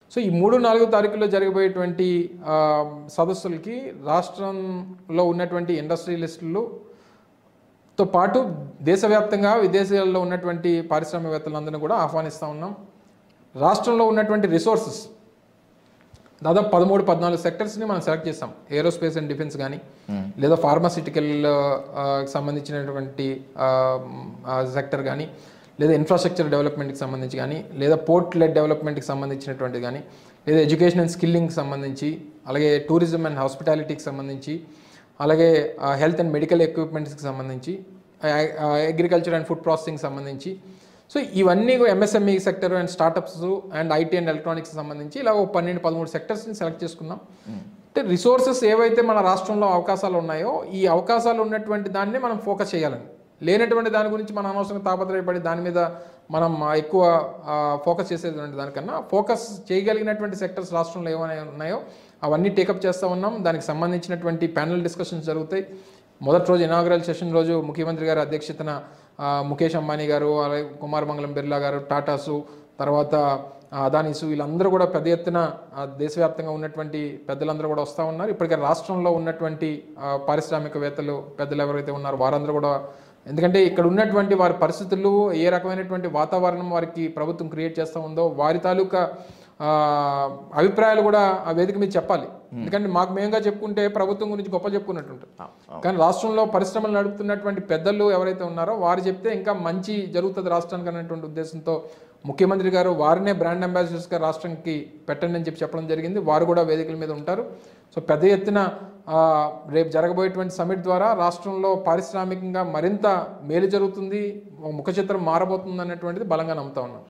so ఈ మూడు నాలుగు తారీఖుల్లో జరగబోయేటువంటి ఆ, సదస్సులకి రాష్ట్రంలో ఉన్నటువంటి ఇండస్ట్రియలిస్టులు తో పాటు దేశవ్యాప్తంగా విదేశాల్లో ఉన్నటువంటి పారిశ్రామికవేత్తలందరినీ కూడా ఆహ్వానిస్తూ ఉన్నాం రాష్ట్రంలో ఉన్నటువంటి రిసోర్సెస్ దాదాపు పదమూడు పద్నాలుగు సెక్టర్స్ని మనం సెలెక్ట్ చేస్తాం ఏరోస్పేస్ అండ్ డిఫెన్స్ కానీ లేదా ఫార్మాసిటికల్ సంబంధించినటువంటి సెక్టర్ కానీ లేదా ఇన్ఫ్రాస్ట్రక్చర్ డెవలప్మెంట్కి సంబంధించి కానీ లేదా పోర్ట్ లెడ్ డెవలప్మెంట్కి సంబంధించినటువంటి కానీ లేదా ఎడ్యుకేషన్ అండ్ స్కిల్లింగ్కి సంబంధించి అలాగే టూరిజం అండ్ హాస్పిటాలిటీకి సంబంధించి అలాగే హెల్త్ అండ్ మెడికల్ ఎక్విప్మెంట్స్కి సంబంధించి అగ్రికల్చర్ అండ్ ఫుడ్ ప్రాసెసింగ్ సంబంధించి సో ఇవన్నీ MSME sector and startups and IT and electronics సంబంధించి ఇలా ఒక పన్నెండు పదమూడు సెక్టర్స్ని సెలెక్ట్ చేసుకున్నాం అంటే రిసోర్సెస్ ఏవైతే మన రాష్ట్రంలో అవకాశాలు ఉన్నాయో ఈ అవకాశాలు ఉన్నటువంటి దాన్ని మనం ఫోకస్ చేయాలని లేనటువంటి దాని గురించి మనం అనవసరంగా తాపత్రయపడి దాని మీద మనం ఆ, ఎక్కువ ఫోకస్ చేసేటువంటి దానికన్నా ఫోకస్ చేయగలిగినటువంటి సెక్టర్స్ రాష్ట్రంలో ఏమైనా ఉన్నాయో అవన్నీ టేకప్ చేస్తూ ఉన్నాం దానికి సంబంధించినటువంటి ప్యానల్ డిస్కషన్స్ జరుగుతాయి మొదటి రోజు ఇనాగరల్ సెషన్ రోజు ముఖ్యమంత్రి గారి అధ్యక్షతన ఆ, ముఖేష్ అంబానీ గారు అలాగే కుమార్ మంగళం బిర్లా గారు టాటాసు తర్వాత ఆ, అదానీసు వీళ్ళందరూ కూడా పెద్ద ఎత్తున ఆ, దేశవ్యాప్తంగా ఉన్నటువంటి పెద్దలందరూ కూడా వస్తూ ఉన్నారు ఇప్పటికే రాష్ట్రంలో ఉన్నటువంటి ఆ, పారిశ్రామికవేత్తలు పెద్దలు ఎవరైతే ఉన్నారో వారందరూ కూడా ఎందుకంటే ఇక్కడ ఉన్నటువంటి వారి పరిస్థితులు ఏ రకమైనటువంటి వాతావరణం వారికి ప్రభుత్వం క్రియేట్ చేస్తూ ఉందో వారి తాలూకా ఆ, అభిప్రాయాలు కూడా ఆ వేదిక మీద చెప్పాలి ఎందుకంటే మాకు మేముగా చెప్పుకుంటే ప్రభుత్వం గురించి గొప్ప చెప్పుకున్నట్టుంటుంది కానీ రాష్ట్రంలో పరిశ్రమలు నడుపుతున్నటువంటి పెద్దలు ఎవరైతే ఉన్నారో వారు చెప్తే ఇంకా మంచి జరుగుతుంది రాష్ట్రానికి అనేటువంటి ఉద్దేశంతో ముఖ్యమంత్రి గారు వారినే బ్రాండ్ అంబాసిడర్స్గా రాష్ట్రానికి పెట్టండి అని చెప్పి చెప్పడం జరిగింది వారు కూడా వేదికల మీద ఉంటారు సో పెద్ద ఎత్తున ఆ, రేపు జరగబోయేటువంటి సమిట్ ద్వారా రాష్ట్రంలో పారిశ్రామికంగా మరింత మేలు జరుగుతుంది ఒక ముఖ చిత్రం మారబోతుంది అనేటువంటిది బలంగా నమ్ముతా ఉన్నాం